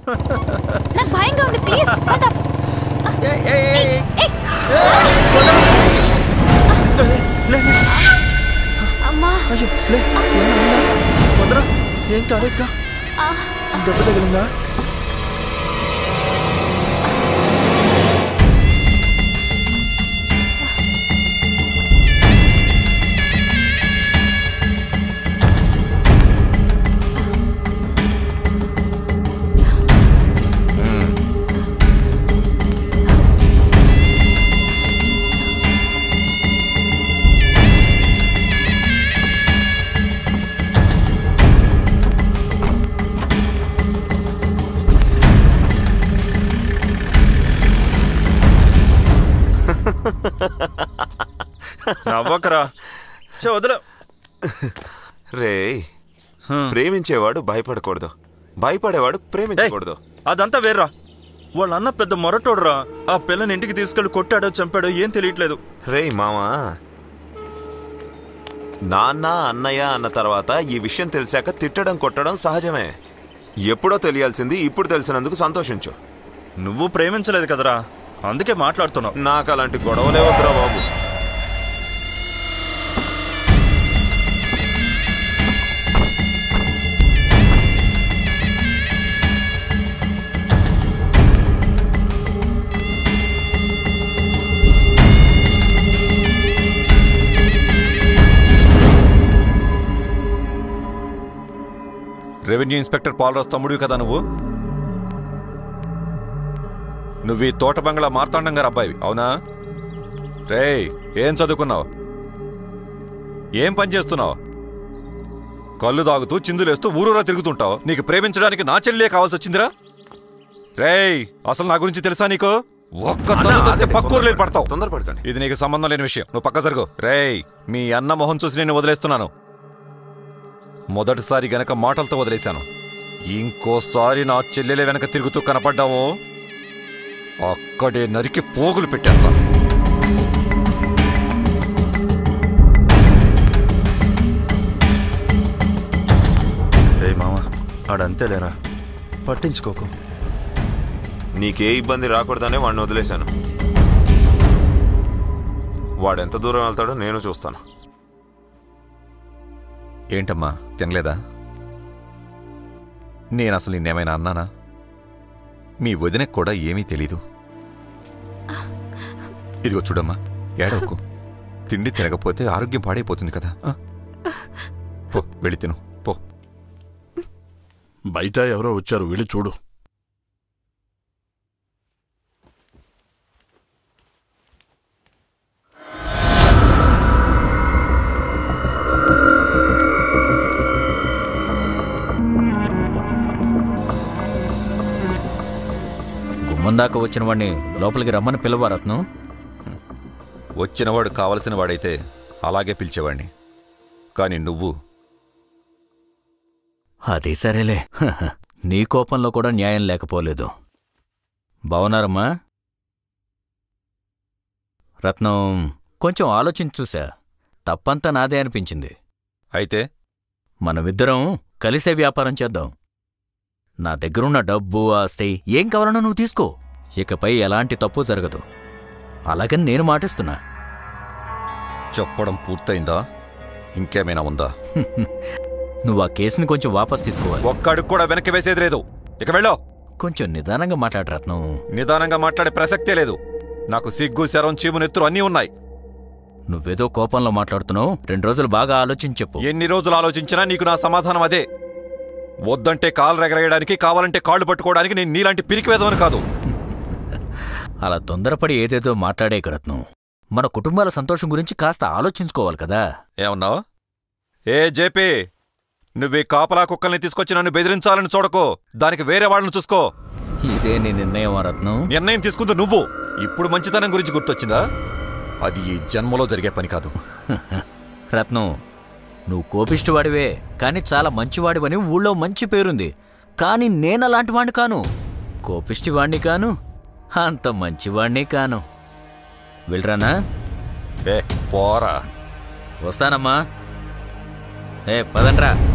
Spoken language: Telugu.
నాకు భయంగా ఉంది ప్లీజ్ ప్రతాప్ ఏయ్, ఏయ్, ఏయ్, ఏయ్. ఏయ్, ఏయ్, వదలు. ఏయ్, లే, లే. అమ్మా అయ్యో లే ఏమైందా? వదరా ఏం కాలేదుగా ఆ, దెబ్బ తగిలిందా నవ్వకరా చే వదల రే ప్రేమించేవాడు భయపడకూడదు భయపడేవాడు ప్రేమించకూడదు అదంతా వేర్రా వాళ్ళ అన్న పెద్ద మొరటోడురా ఆ పిల్లని ఇంటికి తీసుకెళ్లి కొట్టాడో చంపాడో ఏం తెలియట్లేదు రే మామా నాన్న అన్నయ్య అన్న తర్వాత ఈ విషయం తెలిసాక తిట్టడం కొట్టడం సహజమే ఎప్పుడో తెలియాల్సింది ఇప్పుడు తెలిసినందుకు సంతోషించు నువ్వు ప్రేమించలేదు కదరా అందుకే మాట్లాడుతున్నావు నాకు అలాంటి గొడవలే వద్దురా బాబు రెవెన్యూ ఇన్స్పెక్టర్ పాలరాజ్ తమ్ముడివి కదా నువ్వు నువ్వు ఈ తోట బంగ్లా మార్తాండం గారు అబ్బాయివి అవునా రేయ్ ఏం చదువుకున్నావు ఏం పని చేస్తున్నావు కళ్ళు దాగుతూ చిందులేస్తూ ఊరూరా తిరుగుతుంటావు నీకు ప్రేమించడానికి నా చెల్లెలే కావాల్సి వచ్చిందిరా రేయ్ అసలు నా గురించి తెలుసా నీకు ఒక్క అన్నా, తన్ను తన్నితే ఆగండి, పక్కూరు లేని పడతావు తొందరపడకండి ఇది నీకు సంబంధం లేని విషయం నువ్వు పక్క జరుగు రేయ్ మీ అన్న మొహం చూసి నేను వదిలేస్తున్నాను మొదటిసారి గనక మాటలతో వదిలేశాను ఇంకోసారి నా చెల్లెలే వెనక తిరుగుతూ కనపడ్డావో అక్కడే నరికి పోగులు పెట్టేస్తాను రే మామ ఆడంతేలేరా పట్టించుకోకు నీకే ఇబ్బంది రాకూడదనే వాడిని వదిలేశాను వాడెంత దూరం వెళ్తాడో నేను చూస్తాను ఏంటమ్మా తినలేదా నేను అసలు నిన్నేమైనా అన్నానా మీ వదినకు కూడా ఏమీ తెలీదు ఇదిగో చూడమ్మా ఏడవకు తిండి తినకపోతే ఆరోగ్యం పాడైపోతుంది కదా ఆ? పో వెళ్ళి తిను పో బయట ఎవరో వచ్చారు వెళ్ళి చూడు గుమ్మం దాకా వచ్చిన వాడిని లోపలికి రమ్మని పిలవా రత్నం వచ్చినవాడు కావలసిన వాడైతే అలాగే పిలిచేవాడిని కానీ నువ్వు అది సరేలే హహ. నీ కోపంలో కూడా న్యాయం లేకపోలేదు బావున్నారమ్మా రత్నం కొంచెం ఆలోచించి చూసా తప్పంతా నాదే అనిపించింది అయితే మనమిద్దరం కలిసే వ్యాపారం చేద్దాం నా దగ్గరున్న డబ్బు ఆస్తి ఏం కావాలన్నా నువ్వు తీసుకో ఇకపై ఎలాంటి తప్పు జరగదు అలాగని నేను మాటిస్తున్నా చెప్పడం పూర్తయిందా ఇంకేమైనా ఉందా నువ్వు ఆ కేసుని కొంచెం వాపస్ తీసుకోవాలి ఒక్క అడుగు కూడా వెనక్కి వేసేది లేదు ఇక వెళ్ళో కొంచెం నిదానంగా మాట్లాడు రత్నం నిదానంగా మాట్లాడే ప్రసక్తే లేదు నాకు సిగ్గు శరం చీము నెత్తురు అన్నీ ఉన్నాయి నువ్వేదో కోపంలో మాట్లాడుతున్నావు రెండు రోజులు బాగా ఆలోచించి చెప్పు ఎన్ని రోజులు ఆలోచించినా నీకు నా సమాధానం అదే వద్దంటే కాలు రెగరేయడానికి కావాలంటే కాళ్ళు పట్టుకోవడానికి నేను నీలాంటి పిరికివేదవని కాదు అలా తొందరపడి ఏదేదో మాట్లాడేక రత్నం మన కుటుంబాల సంతోషం గురించి కాస్త ఆలోచించుకోవాలి కదా ఏమన్నావు ఏ జేపీ నువ్వు ఈ కాపలా కుక్కల్ని తీసుకొచ్చి నన్ను బెదిరించాలని చూడకో దానికి వేరే వాళ్ళని చూసుకో ఇదే నీ నిర్ణయం రత్నం నిర్ణయం తీసుకుంది నువ్వు ఇప్పుడు మంచితనం గురించి గుర్తొచ్చిందా అది ఈ జన్మలో జరిగే పని కాదు రత్నం నువ్వు కోపిష్టివాడివే కానీ చాలా మంచివాడివని ఊళ్ళో మంచి పేరుంది కానీ నేనలాంటి వాణ్ణి కాను కోపిష్టివాణ్ణి కాను అంత మంచివాణ్ణి కాను వెళ్ళరానా ఏ పోరా వస్తానమ్మా ఏ పదండ్రా